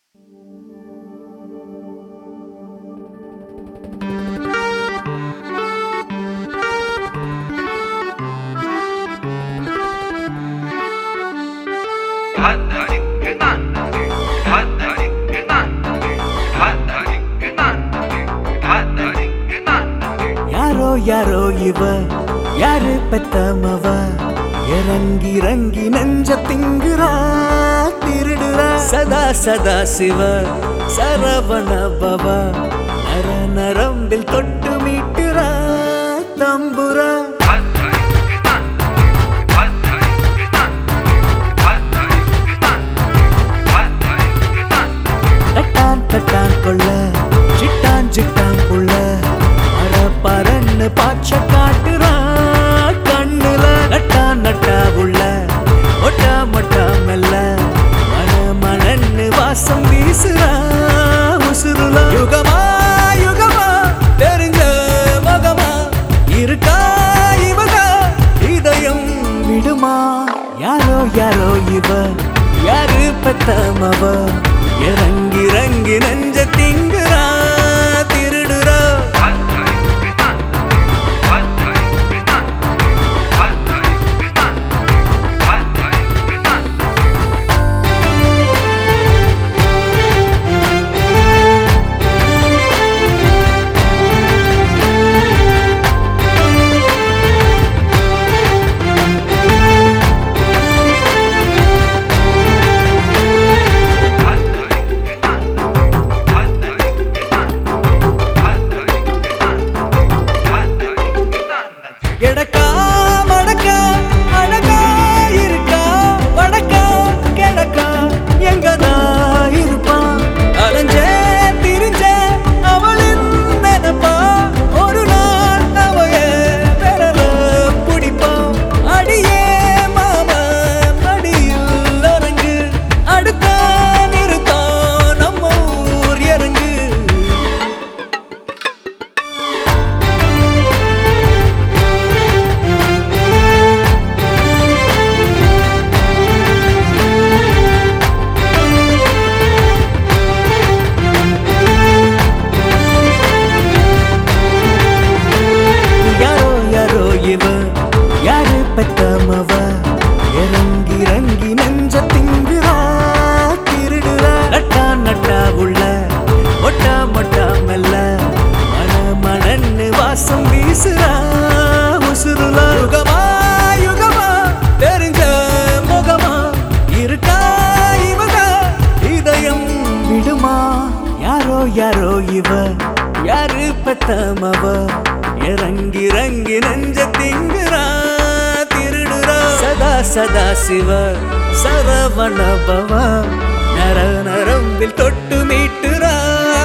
யாரோ யாரோ இவ யாரு பெத்தமவ இறங்கி இறங்கி நெஞ்ச திங்குறா திருடுறா சதா சதா சிவ சரவண பவ நர நரம்பில் தொட்டு மீட்டுறா தம்புரா தட்டான் தட்டான் கொள்ள சிட்டான் சிட்டான் புள்ள அற பரன்னு பாச்ச காட்டுறா கண்ணுல நட்டா நட்டா உள்ள ஒட்டா மொட்டா மெல்ல மன மணன்னு வாசம் வீசுறா உசுருலா யுகமா யுகமா தெரிஞ்ச மகமா இருக்கா இவதா இதயம் விடுமா யாரோ யாரோ இவ யாரு பெத்தமவ இறங்கி இறங்கி நெஞ்ச திங்குறா திருடுறா எடக்கா மடக்கா அழகா இருக்கா வடக்கா கிழக்கா எங்கதா இருப்பான் அலைஞ்சே திரிஞ்ச அவளின் நினைப்பா ஒரு நாள் அவைய விரல பிடிப்பான் அடியே மாமா மடியில் அரங்கு அடுத்தா நிறுத்தம் நம்ம ஊர் இறங்கு யாரோ யாரோ இவ யாரு பெத்தமவ இறங்கி இறங்கி நெஞ்ச திங்குறா திருடுறா நட்டா நட்டா உள்ள ஒட்டா மொட்டா மெல்ல மன மணன்னு வாசம் வீசுறா உசுருலா யுகமா யுகமா தெரிஞ்ச முகமா இருக்கா இவதா இதயம் விடுமா யாரோ யாரோ இவ யாரு பெத்தமவ இறங்கி இறங்கி நெஞ்ச திங்குறா திருடுறா சதா சதா சிவ சரவண பவ நர நரம்பில் தொட்டு மீட்டுறா